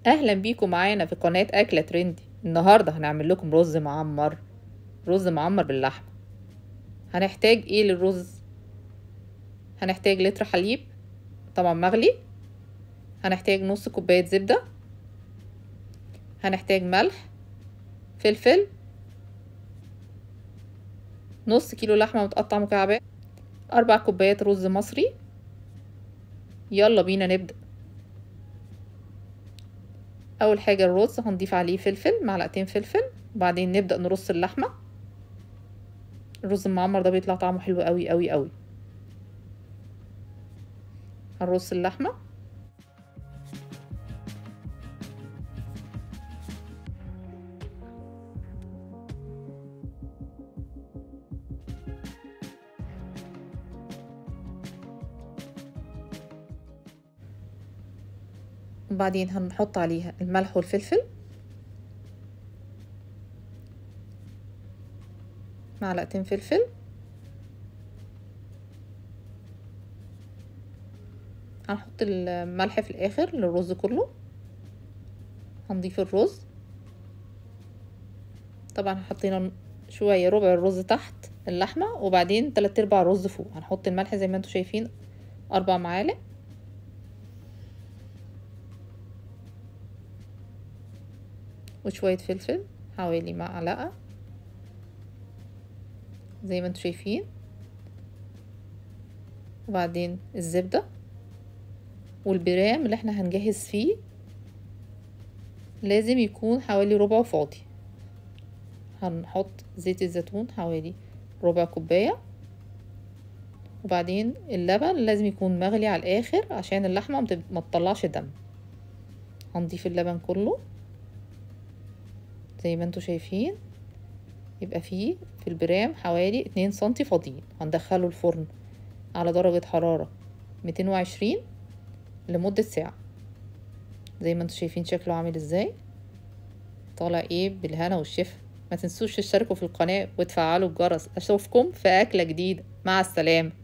اهلا بيكم معانا في قناة اكلة ترندي النهاردة هنعمل لكم رز معمر رز معمر باللحمة هنحتاج ايه للرز هنحتاج لتر حليب طبعا مغلي هنحتاج نص كوباية زبدة هنحتاج ملح فلفل نص كيلو لحمة متقطع مكعبات أربع كوبايات رز مصري يلا بينا نبدأ اول حاجة الرز هنضيف عليه فلفل معلقتين فلفل وبعدين نبدأ نرص اللحمة الرز المعمر ده بيطلع طعمه حلو قوي قوي قوي هنرص اللحمة وبعدين هنحط عليها الملح والفلفل معلقتين فلفل هنحط الملح في الاخر للرز كله هنضيف الرز طبعا حطينا شويه ربع الرز تحت اللحمه وبعدين تلات ارباع الرز فوق هنحط الملح زي ما انتم شايفين اربع معالق وشوية فلفل حوالي معلقة زي ما انتم شايفين وبعدين الزبدة والبرام اللي احنا هنجهز فيه لازم يكون حوالي ربع فاضي هنحط زيت الزيتون حوالي ربع كوباية وبعدين اللبن لازم يكون مغلي على الاخر عشان اللحمة ما تطلعش دم هنضيف اللبن كله زي ما انتم شايفين يبقى فيه في البرام حوالي اتنين سنتي فاضيين هندخله الفرن على درجة حرارة ميتين وعشرين لمدة ساعة زي ما انتم شايفين شكله عامل ازاي طالع ايه بالهنا والشفا ما تنسوش تشتركوا في القناة وتفعلوا الجرس اشوفكم في اكلة جديدة مع السلامة